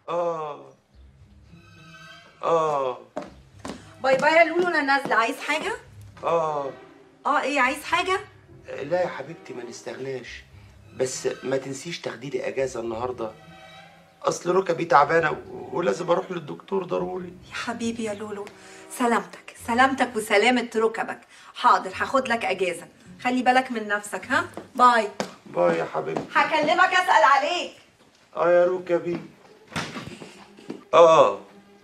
اه اه باي باي يا لولو انا نازله عايز حاجه اه اه ايه عايز حاجه لا يا حبيبتي ما نستغناش بس ما تنسيش تاخدي لي اجازه النهارده اصل ركبي تعبانه و- ولازم اروح للدكتور ضروري يا حبيبي يا لولو سلامتك سلامتك وسلامه ركبك حاضر هاخد لك اجازه خلي بالك من نفسك ها باي باي يا حبيبتي هكلمك اسال عليك اه يا ركبي اه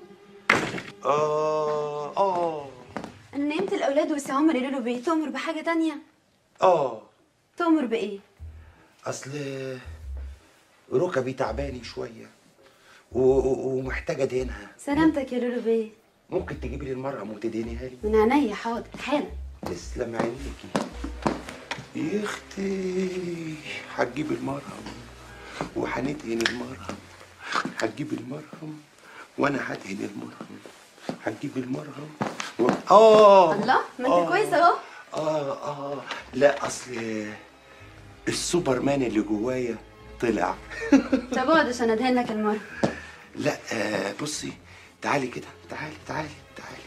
اه اه انا نمت الاولاد وسي عمر يقولوا له بيه تؤمر بحاجه تانية اه تؤمر بايه اصل ركبي تعباني شويه و- و- ومحتاجه ادهنها سلامتك يا لولو بيه ممكن تجيبي لي المرهم وتدهنيها لي من عينيا حاضر حالا تسلم عينيكي يا اختي هتجيب المرهم وهندهن المرهم هتجيب المرهم وانا هدهن المرهم هتجيب المرهم و... اه الله ما انت آه. كويس اهو اه اه لا اصل السوبرمان اللي جوايا طلع طب اقعد عشان ادهن لك المره لا آه بصي تعالي كده تعالي تعالي تعالي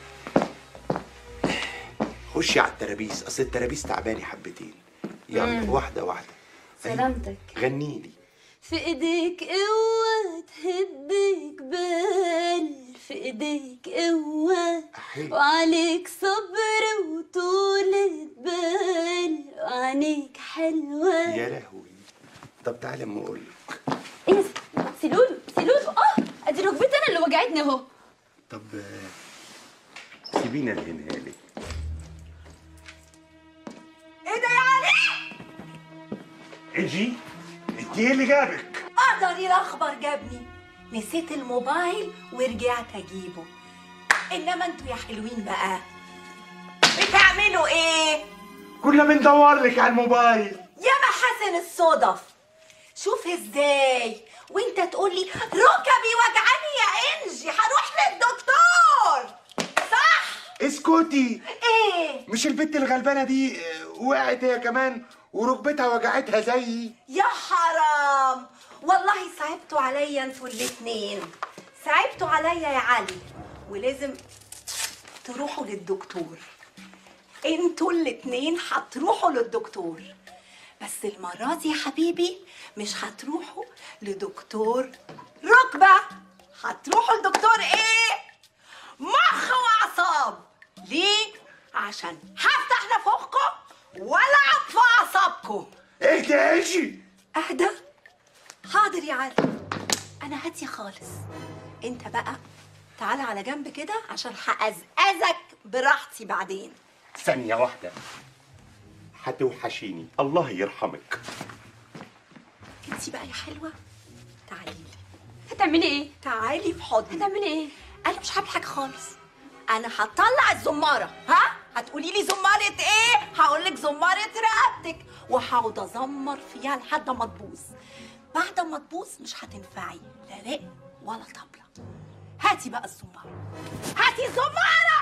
خشي على الترابيز اصل الترابيز تعباني حبتين يلا واحده واحده سلامتك غني لي في ايديك قوة تهدك بال في ايديك قوة أحيي. وعليك صبر وطولة بال وعينيك حلوة يا لهوي طب تعالي اما اقول لك ايه سيلولو سيلولو اه ادي ركبتي انا اللي وجعتني اهو طب آه، سيبينا الهنها لي ايه ده يا علي اجي انت ايه اللي جابك اقدر ايه الاخبار جابني نسيت الموبايل ورجعت اجيبه انما انتوا يا حلوين بقى بتعملوا ايه كنا بندور لك على الموبايل يا محاسن الصدف شوف ازاي وانت تقول لي ركبي وجعاني يا انجي هروح للدكتور صح اسكتي ايه مش البت الغلبانه دي آه، وقعت هي كمان وركبتها وجعتها زيي يا حرام والله صعبتوا عليا انتوا الاتنين صعبتوا عليا يا علي ولازم تروحوا للدكتور انتوا الاتنين هتروحوا للدكتور بس المرة دي يا حبيبي مش هتروحوا لدكتور ركبة هتروحوا لدكتور ايه؟ مخ واعصاب ليه؟ عشان هفتح نفوخكم والعب في اعصابكم اهدى يا اجي اهدى حاضر يا علي انا هاديه خالص انت بقى تعالى على جنب كده عشان هقزقزك براحتي بعدين ثانيه واحده هتوحشيني الله يرحمك انت بقى يا حلوه تعالي لي هتعملي ايه تعالي في حضني هتعملي ايه انا مش هعمل حاجه خالص انا هطلع الزماره ها هتقولي لي زماره ايه هقول لك زماره رقبتك وهقعد ازمر فيها لحد ما تبوظ بعد ما تبوظ مش هتنفعي لا رق ولا طبله هاتي بقى الزماره هاتي الزماره